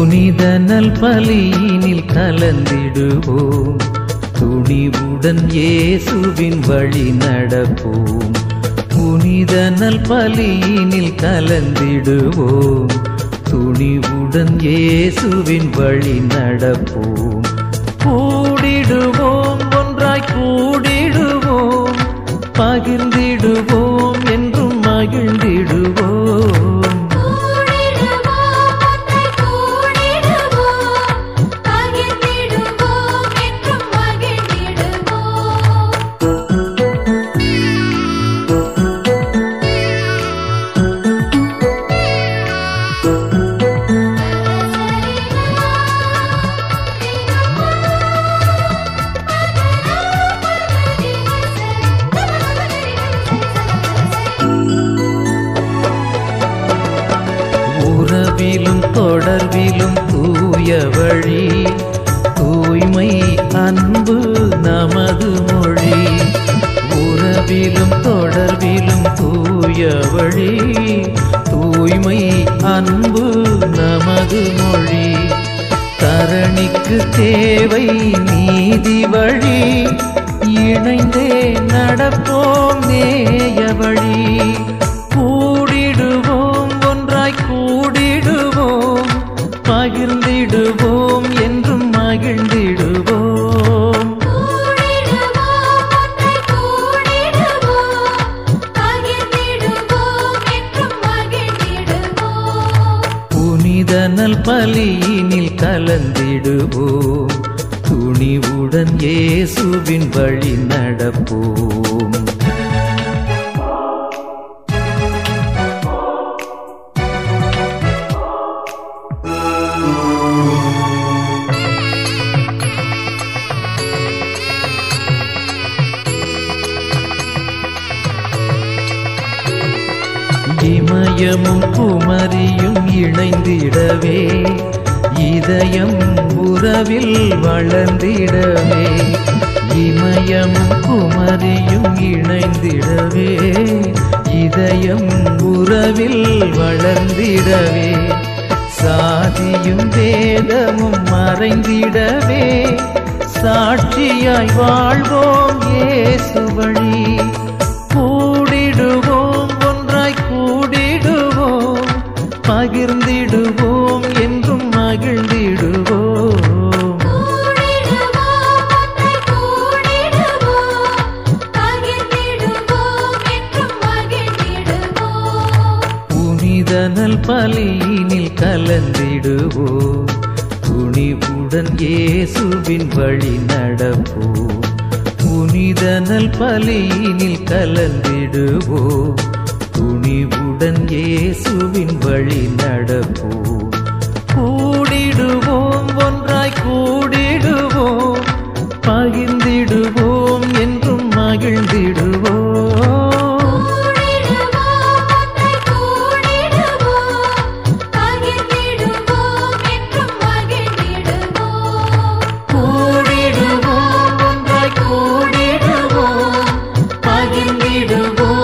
புனித நல் பலியினில் கலந்திடுவோம் துணிவுடன் இயேசுவின் வழி நடப்போம் புனித நல் பலியினில் கலந்திடுவோம் துணிவுடன் இயேசுவின் வழி நடப்போம் கூடிடுவோம் ஒன்றாய் கூடிடுவோம் பகிர்ந்திடுவோம் என்றும் மகிழ்ந்திடுவோம் கூடிடுவோம் ஒன்றை கூடிடுவோம் பகிர்ந்திடுவோம் என்றும் மகிழ்ந்திடுவோம் உறவிலும் தொடர்பிலும் தூய வழி தூய்மை அன்பு நமது மொழி உறவிலும் தொடர்பிலும் தூய வழி தூய்மை அன்பு நமது மொழி தரணிக்கு தேவை நீதி வழி இணைந்தே நடப்போம் நேய வழி கூடிடுவோம் ஒன்றாய் கூடிடுவோம் பகிர்ந்திடுவோம் என்றும் மகிழ்ந்திடுவோம் கூடிடுவோம் ஒன்றை கூடிடுவோம் பகிர்ந்திடுவோம் என்றும் மகிழ்ந்திடுவோம் புனித நல் பலியினில் கலந்திடுவோம் துணிவுடன் இயேசுவின் வழி நடப்போம் இமயமும் குமரியும் இணைந்திடவே இதயம் உறவில் வளர்ந்திடவே இமயமும் குமரியும் இணைந்திடவே இதயம் உறவில் வளர்ந்திடவே சாதியும் வேதமும் மறைந்திடவே சாட்சியாய் வாழ்வோம் இயேசு வழி கூடிடுவோம் ஒன்றாய் கூடிடுவோம் பகிர்ந்திடுவோம் என்றும் மகிழ்ந்திடுவோம் கூடிடுவோம் ஒன்றை கூடிடுவோம் பகிர்ந்திடுவோம் என்றும் மகிழ்ந்திடுவோம் புனித நல் பலியினில் கலந்திடுவோம் துணிவுடன் இயேசுவின் வழி நடப்போம் புனித நல் பலியினில் கலந்திடுவோம் துணிவுடன் இயேசுவின் வழி நடப்போம் கூடிடுவோம் ஒன்றாய் கூடிடுவோம் பகிர்ந்திடுவோம் என்றும் மகிழ்ந்திடுவோம் கூடிடுவோம் ஒன்றை கூடிடுவோம் பகிர்ந்திடுவோம் என்றும் மகிழ்ந்திடுவோம் கூடிடுவோம் ஒன்றாய் கூடிடுவோம் பகிர்ந்திடுவோம்